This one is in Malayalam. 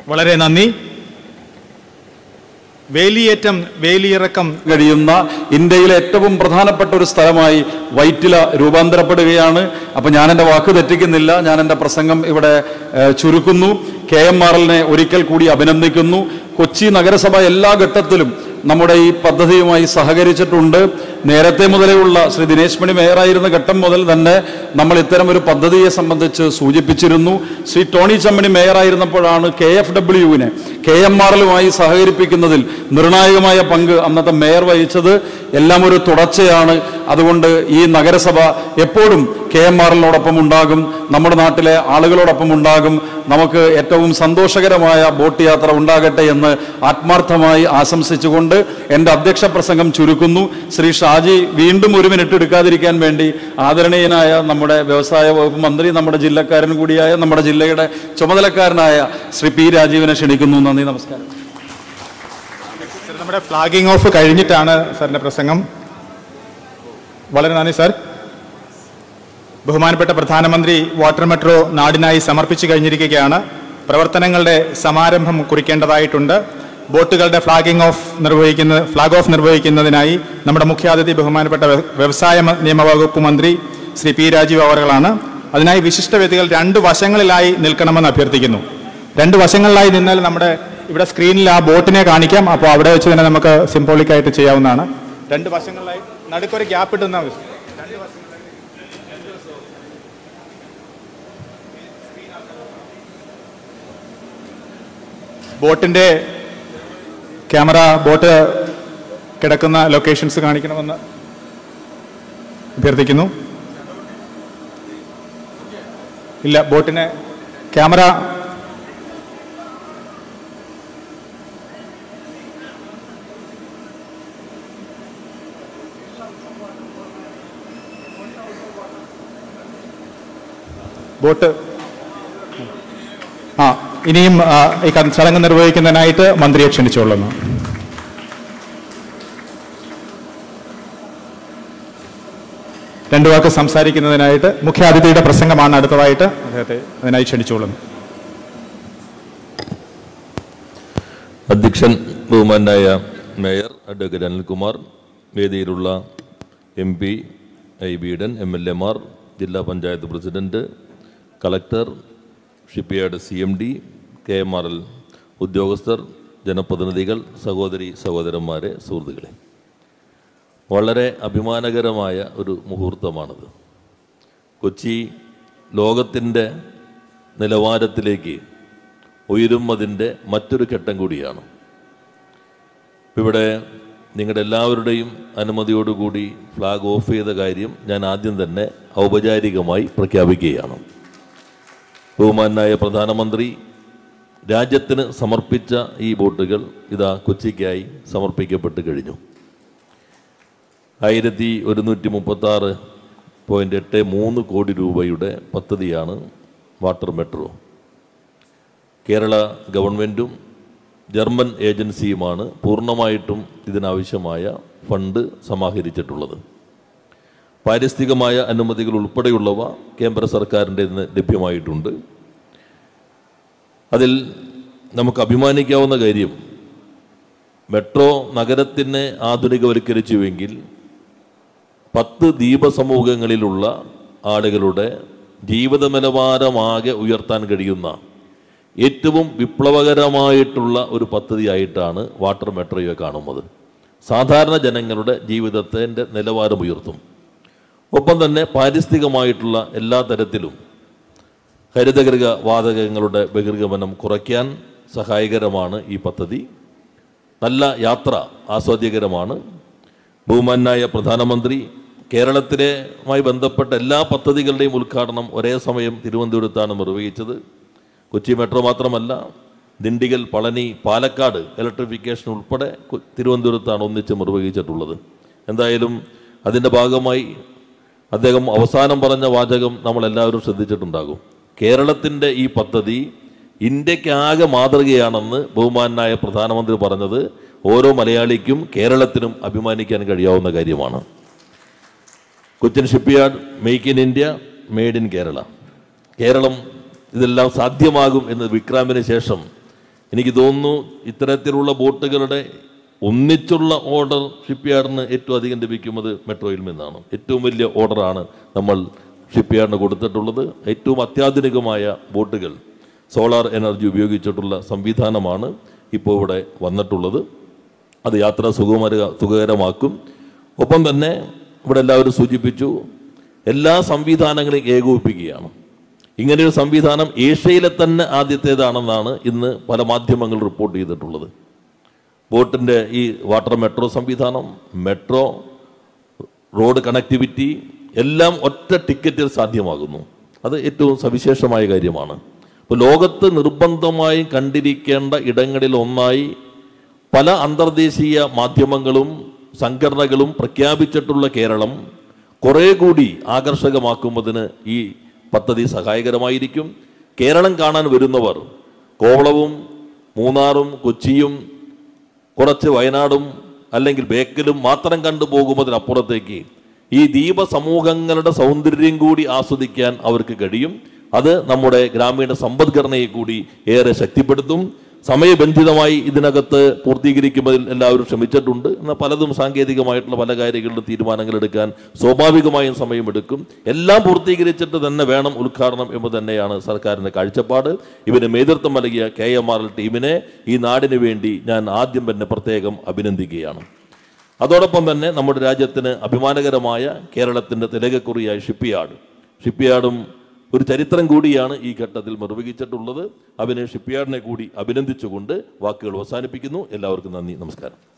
വളരെ നന്ദി വേലിയേറ്റം വേലിയിറക്കം കഴിയുന്ന ഇന്ത്യയിലെ ഏറ്റവും പ്രധാനപ്പെട്ട ഒരു സ്ഥലമായി വൈറ്റില രൂപാന്തരപ്പെടുകയാണ് അപ്പൊ ഞാൻ എൻ്റെ വാക്ക് തെറ്റിക്കുന്നില്ല ഞാൻ എൻ്റെ പ്രസംഗം ഇവിടെ ഏഹ്, ചുരുക്കുന്നു കെ എം ആർ എല്ലിനെ ഒരിക്കൽ കൂടി അഭിനന്ദിക്കുന്നു കൊച്ചി നഗരസഭ എല്ലാ ഘട്ടത്തിലും നമ്മുടെ ഈ പദ്ധതിയുമായി സഹകരിച്ചിട്ടുണ്ട് നേരത്തെ മുതലേ ഉള്ള ശ്രീ ദിനേശ് മണി മേയറായിരുന്ന ഘട്ടം മുതൽ തന്നെ നമ്മൾ ഇത്തരം ഒരു പദ്ധതിയെ സംബന്ധിച്ച് സൂചിപ്പിച്ചിരുന്നു ശ്രീ ടോണി ചമ്മണി മേയറായിരുന്നപ്പോഴാണ് കെ എഫ് ഡബ്ല്യുവിനെ കെ എം ആർ എല്ലുമായി സഹകരിപ്പിക്കുന്നതിൽ നിർണായകമായ പങ്ക് അന്നത്തെ മേയർ വഹിച്ചത് എല്ലാം ഒരു തുടർച്ചയാണ് അതുകൊണ്ട് ഈ നഗരസഭ എപ്പോഴും കെ എം ആർ എല്ലിനോടൊപ്പം ഉണ്ടാകും നമ്മുടെ നാട്ടിലെ ആളുകളോടൊപ്പം ഉണ്ടാകും നമുക്ക് ഏറ്റവും സന്തോഷകരമായ ബോട്ട് യാത്ര ഉണ്ടാകട്ടെ എന്ന് ആത്മാർത്ഥമായി ആശംസിച്ചുകൊണ്ട് എൻ്റെ അധ്യക്ഷ പ്രസംഗം ചുരുക്കുന്നു ശ്രീ ഷാജി വീണ്ടും ഒരു മിനിറ്റ് എടുക്കാതിരിക്കാൻ വേണ്ടി ആദരണീയനായ നമ്മുടെ വ്യവസായ വകുപ്പ് മന്ത്രി നമ്മുടെ ജില്ലക്കാരൻ കൂടിയായ നമ്മുടെ ജില്ലയുടെ ചുമതലക്കാരനായ ശ്രീ പി രാജീവിനെ ക്ഷണിക്കുന്നു നന്ദി നമസ്കാരം സർ, നമ്മുടെ ഫ്ലാഗിംഗ് ഓഫ് കഴിഞ്ഞിട്ടാണ് സാറിന്റെ പ്രസംഗം വളരെ നന്ദി സാർ ബഹുമാനപ്പെട്ട പ്രധാനമന്ത്രി വാട്ടർ മെട്രോ നാടിനായി സമർപ്പിച്ചു കഴിഞ്ഞിരിക്കുകയാണ് പ്രവർത്തനങ്ങളുടെ സമാരംഭം കുറിക്കേണ്ടതായിട്ടുണ്ട് ബോട്ടുകളുടെ ഫ്ലാഗിംഗ് ഓഫ് നിർവഹിക്കുന്ന ഫ്ലാഗ് ഓഫ് നിർവഹിക്കുന്നതിനായി നമ്മുടെ മുഖ്യാതിഥി ബഹുമാനപ്പെട്ട വ്യ- വ്യവസായ മ- നിയമവകുപ്പ് മന്ത്രി ശ്രീ പി രാജീവ് അവറുകളാണ് അതിനായി വിശിഷ്ട വേദികൾ രണ്ട് വശങ്ങളിലായി നിൽക്കണമെന്ന് അഭ്യർത്ഥിക്കുന്നു രണ്ട് വശങ്ങളിലായി നിന്നാൽ നമ്മുടെ ഇവിടെ സ്ക്രീനിൽ ആ ബോട്ടിനെ കാണിക്കാം അപ്പോൾ അവിടെ വെച്ച് തന്നെ നമുക്ക് സിംബോളിക് ആയിട്ട് ചെയ്യാവുന്നതാണ് രണ്ട് വശങ്ങളിലായി നടുക്കൊരു ഗ്യാപ്പ് ഇട്ട് നിന്നാൽ മതി ബോട്ടിന്റെ ക്യാമറ ബോട്ട് കിടക്കുന്ന ലൊക്കേഷൻസ് കാണിക്കണമെന്ന് അഭ്യർത്ഥിക്കുന്നു ഇല്ല ബോട്ടിനെ ക്യാമറ ബോട്ട് ആ ഇനിയും ആ, ഈ ക- ചടങ്ങ് നിർവഹിക്കുന്നതിനായിട്ട് മന്ത്രിയെ ക്ഷണിച്ചുകൊള്ളുന്നു രണ്ടു വാക്ക് സംസാരിക്കുന്നതിനായിട്ട് മുഖ്യാതിഥിയുടെ പ്രസംഗമാണ് അടുത്തതായിട്ട് അദ്ദേഹത്തെ അതിനായി ക്ഷണിച്ചുകൊള്ളുന്നു അധ്യക്ഷൻ ബഹുമാനായ മേയർ അഡ്വക്കേറ്റ് അനിൽകുമാർ വേദിയിലുള്ള എം പി ഐ ബീഡൻ എം എൽ എമാർ ജില്ലാ panchayat president collector shipyard C M D K M R L ഉദ്യോഗസ്ഥർ ജനപ്രതിനിധികൾ സഹോദരി സഹോദരന്മാരെ സുഹൃത്തുക്കളെ വളരെ അഭിമാനകരമായ ഒരു മുഹൂർത്തമാണിത് കൊച്ചി ലോകത്തിൻ്റെ നിലവാരത്തിലേക്ക് ഉയരുന്നതിൻ്റെ മറ്റൊരു ഘട്ടം കൂടിയാണ് ഇവിടെ നിങ്ങളുടെ എല്ലാവരുടെയും അനുമതിയോടുകൂടി ഫ്ലാഗ് ഓഫ് ചെയ്ത കാര്യം ഞാൻ ആദ്യം തന്നെ ഔപചാരികമായി പ്രഖ്യാപിക്കുകയാണ് ബഹുമാനായ പ്രധാനമന്ത്രി രാജ്യത്തിന് സമർപ്പിച്ച ഈ ബോട്ടുകൾ ഇതാ കൊച്ചിക്കായി സമർപ്പിക്കപ്പെട്ട് കഴിഞ്ഞു ആയിരത്തി ഒരുന്നൂറ്റി മുപ്പത്തി ആറ് പോയിൻ്റ് എട്ട് മൂന്ന് കോടി രൂപയുടെ പദ്ധതിയാണ് വാട്ടർ മെട്രോ കേരള ഗവൺമെൻറ്റും ജർമ്മൻ ഏജൻസിയുമാണ് പൂർണ്ണമായിട്ടും ഇതിനാവശ്യമായ ഫണ്ട് സമാഹരിച്ചിട്ടുള്ളത് പാരിസ്ഥിതികമായ അനുമതികൾ ഉൾപ്പെടെയുള്ളവ കേന്ദ്ര സർക്കാരിൻ്റെ നിന്ന് ലഭ്യമായിട്ടുണ്ട് അതിൽ നമുക്ക് അഭിമാനിക്കാവുന്ന കാര്യം മെട്രോ നഗരത്തിനെ ആധുനികവൽക്കരിച്ചുവെങ്കിൽ പത്ത് ദ്വീപസമൂഹങ്ങളിലുള്ള ആളുകളുടെ ജീവിത നിലവാരമാകെ ഉയർത്താൻ കഴിയുന്ന ഏറ്റവും വിപ്ലവകരമായിട്ടുള്ള ഒരു പദ്ധതിയായിട്ടാണ് വാട്ടർ മെട്രോയെ കാണുന്നത് സാധാരണ ജനങ്ങളുടെ ജീവിതത്തിൻ്റെ നിലവാരം ഉയർത്തും ഒപ്പം തന്നെ പാരിസ്ഥിതികമായിട്ടുള്ള എല്ലാ തരത്തിലും ഹരിതഗൃഹ വാതകങ്ങളുടെ ബഹിർഗമനം കുറയ്ക്കാൻ സഹായകരമാണ് ഈ പദ്ധതി നല്ല യാത്ര ആസ്വാദ്യകരമാണ് ബഹുമാനായ പ്രധാനമന്ത്രി കേരളത്തിലുമായി ബന്ധപ്പെട്ട എല്ലാ പദ്ധതികളുടെയും ഉദ്ഘാടനം ഒരേ സമയം തിരുവനന്തപുരത്താണ് നിർവഹിച്ചത് കൊച്ചി മെട്രോ മാത്രമല്ല ദിണ്ടിഗൽ പളനി പാലക്കാട് ഇലക്ട്രിഫിക്കേഷൻ ഉൾപ്പെടെ കൊ- തിരുവനന്തപുരത്താണ് ഒന്നിച്ച് നിർവഹിച്ചിട്ടുള്ളത് എന്തായാലും അതിൻ്റെ ഭാഗമായി അദ്ദേഹം അവസാനം പറഞ്ഞ വാചകം നമ്മളെല്ലാവരും ശ്രദ്ധിച്ചിട്ടുണ്ടാകും കേരളത്തിൻ്റെ ഈ പദ്ധതി ഇന്ത്യക്കാകെ മാതൃകയാണെന്ന് ബഹുമാനായ പ്രധാനമന്ത്രി പറഞ്ഞത് ഓരോ മലയാളിക്കും കേരളത്തിനും അഭിമാനിക്കാൻ കഴിയാവുന്ന കാര്യമാണ് Cochin shipyard make in India made in Kerala Keralam ഇതെല്ലാം സാധ്യമാകും എന്ന് വിക്രാമിന് ശേഷം എനിക്ക് തോന്നുന്നു ഇത്തരത്തിലുള്ള ബോട്ടുകളുടെ ഒന്നിച്ചുള്ള ഓർഡർ ഷിപ്പ്യാർഡിന് ഏറ്റവും അധികം ലഭിക്കുന്നത് മെട്രോയിൽ നിന്നാണ് ഏറ്റവും വലിയ ഓർഡറാണ് നമ്മൾ ഷിപ്പ്യാർഡിന് കൊടുത്തിട്ടുള്ളത് ഏറ്റവും അത്യാധുനികമായ ബോട്ടുകൾ സോളാർ എനർജി ഉപയോഗിച്ചിട്ടുള്ള സംവിധാനമാണ് ഇപ്പോൾ ഇവിടെ വന്നിട്ടുള്ളത് അത് യാത്ര സുഗമര സുഖകരമാക്കും ഒപ്പം തന്നെ ഇവിടെ എല്ലാവരും സൂചിപ്പിച്ചു എല്ലാ സംവിധാനങ്ങളെയും ഏകോപിപ്പിക്കുകയാണ് ഇങ്ങനെയൊരു സംവിധാനം ഏഷ്യയിലെ തന്നെ ആദ്യത്തേതാണെന്നാണ് ഇന്ന് പല മാധ്യമങ്ങൾ റിപ്പോർട്ട് ചെയ്തിട്ടുള്ളത് ബോട്ടിൻ്റെ ഈ വാട്ടർ മെട്രോ സംവിധാനം മെട്രോ റോഡ് കണക്ടിവിറ്റി എല്ലാം ഒറ്റ ടിക്കറ്റിൽ സാധ്യമാകുന്നു അത് ഏറ്റവും സവിശേഷമായ കാര്യമാണ് ഇപ്പോൾ ലോകത്ത് നിർബന്ധമായും കണ്ടിരിക്കേണ്ട ഇടങ്ങളിൽ ഒന്നായി പല അന്തർദേശീയ മാധ്യമങ്ങളും സംഘടനകളും പ്രഖ്യാപിച്ചിട്ടുള്ള കേരളം കുറേ കൂടി ആകർഷകമാക്കുന്നതിന് ഈ പദ്ധതി സഹായകരമായിരിക്കും കേരളം കാണാൻ വരുന്നവർ കോവളവും മൂന്നാറും കൊച്ചിയും കുറച്ച് വയനാടും അല്ലെങ്കിൽ ബേക്കലും മാത്രം കണ്ടു പോകുന്നതിനപ്പുറത്തേക്ക് ഈ ദ്വീപ സമൂഹങ്ങളുടെ സൗന്ദര്യം കൂടി ആസ്വദിക്കാൻ അവർക്ക് കഴിയും അത് നമ്മുടെ ഗ്രാമീണ സമ്പദ്ഘടനയെ കൂടി ഏറെ ശക്തിപ്പെടുത്തും സമയബന്ധിതമായി ഇതിനകത്ത് പൂർത്തീകരിക്കുന്നതിൽ എല്ലാവരും ശ്രമിച്ചിട്ടുണ്ട് എന്നാൽ പലതും സാങ്കേതികമായിട്ടുള്ള പല കാര്യങ്ങളിലും തീരുമാനങ്ങൾ എടുക്കാൻ സ്വാഭാവികമായും സമയമെടുക്കും എല്ലാം പൂർത്തീകരിച്ചിട്ട് തന്നെ വേണം ഉദ്ഘാടനം എന്ന് തന്നെയാണ് സർക്കാരിന്റെ കാഴ്ചപ്പാട് ഇവന് നേതൃത്വം നൽകിയ കെ എം ആർ എൽ ടീമിനെ ഈ നാടിന് വേണ്ടി ഞാൻ ആദ്യം തന്നെ പ്രത്യേകം അഭിനന്ദിക്കുകയാണ് അതോടൊപ്പം തന്നെ നമ്മുടെ രാജ്യത്തിന് അഭിമാനകരമായ കേരളത്തിന്റെ തിലകക്കുറിയായ ഷിപ്പ്യാർഡ് ഷിപ്പ്യാർഡും ഒരു ചരിത്രം കൂടിയാണ് ഈ ഘട്ടത്തിൽ നിർവഹിച്ചിട്ടുള്ളത് അവന് ഷിപ്പ്യാർഡിനെ കൂടി അഭിനന്ദിച്ചുകൊണ്ട് വാക്കുകൾ അവസാനിപ്പിക്കുന്നു എല്ലാവർക്കും നന്ദി നമസ്കാരം